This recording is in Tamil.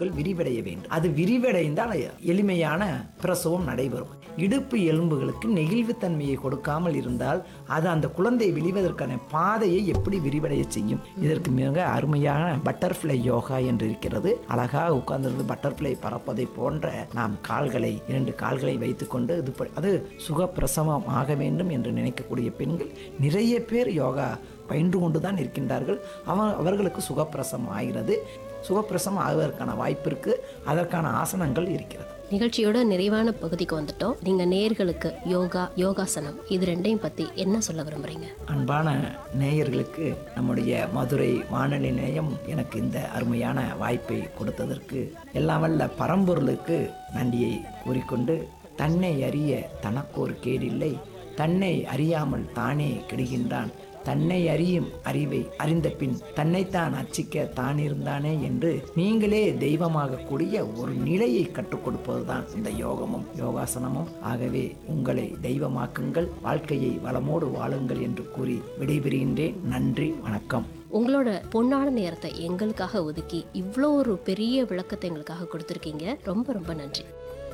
எலும்புகள் விரிவடைய வேண்டும் அது விரிவடைந்தால் எளிமையான பிரசவம் நடைபெறும் இடுப்பு எலும்புகளுக்கு நெகிழ்வுத்தன்மையை கொடுக்காமல் இருந்தால் அது அந்த குழந்தை விழிவதற்கான பாதையை எப்படி விரிவடைய செய்யும் இதற்கு மிக அருமையான பட்டர்ஃப்ளை யோகா என்று இருக்கிறது அழகாக உட்கார்ந்திருந்து பட்டர்ஃப்ளை பறப்பதை போன்ற நாம் கால்களை இரண்டு கால்களை வைத்துக்கொண்டு இது ப- அது சுகப்பிரசவம் ஆக வேண்டும் என்று நினைக்கக்கூடிய பெண்கள் நிறைய பேர் யோகா பயின்று கொண்டு தான் இருக்கின்றார்கள் அவ அவர்களுக்கு சுகப்பிரசவம் ஆகிறது சுகப்பிரசவம் ஆகுவதற்கான வாய்ப்பு இருக்கு அதற்கான ஆசனங்கள் இருக்கிறது நிகழ்ச்சியோட நிறைவான பகுதிக்கு வந்துட்டோம் நீங்க நேர்களுக்கு யோகா யோகாசனம் இது ரெண்டையும் பத்தி என்ன சொல்ல விரும்புறீங்க அன்பான நேயர்களுக்கு நம்முடைய மதுரை வானொலி நிலையம் எனக்கு இந்த அருமையான வாய்ப்பை கொடுத்ததற்கு எல்லாம் வல்ல பரம்பொருளுக்கு நன்றியை கூறிக்கொண்டு தன்னை அறிய தனக்கொரு கேடில்லை தன்னை அறியாமல் தானே கெடுகின்றான் தன்னை அறியும் அறிவை அறிந்த பின் தன்னைத்தான் அர்ச்சிக்க தான் இருந்தானே என்று நீங்களே தெய்வமாக கூடிய ஒரு நிலையை கற்றுக் கொடுப்பதுதான் இந்த யோகமும் யோகாசனமும் ஆகவே உங்களை தெய்வமாக்குங்கள் வாழ்க்கையை வளமோடு வாழுங்கள் என்று கூறி விடைபெறுகின்றேன் நன்றி வணக்கம் உங்களோட பொன்னான நேரத்தை எங்களுக்காக ஒதுக்கி இவ்வளோ ஒரு பெரிய விளக்கத்தை எங்களுக்காக கொடுத்துருக்கீங்க ரொம்ப ரொம்ப நன்றி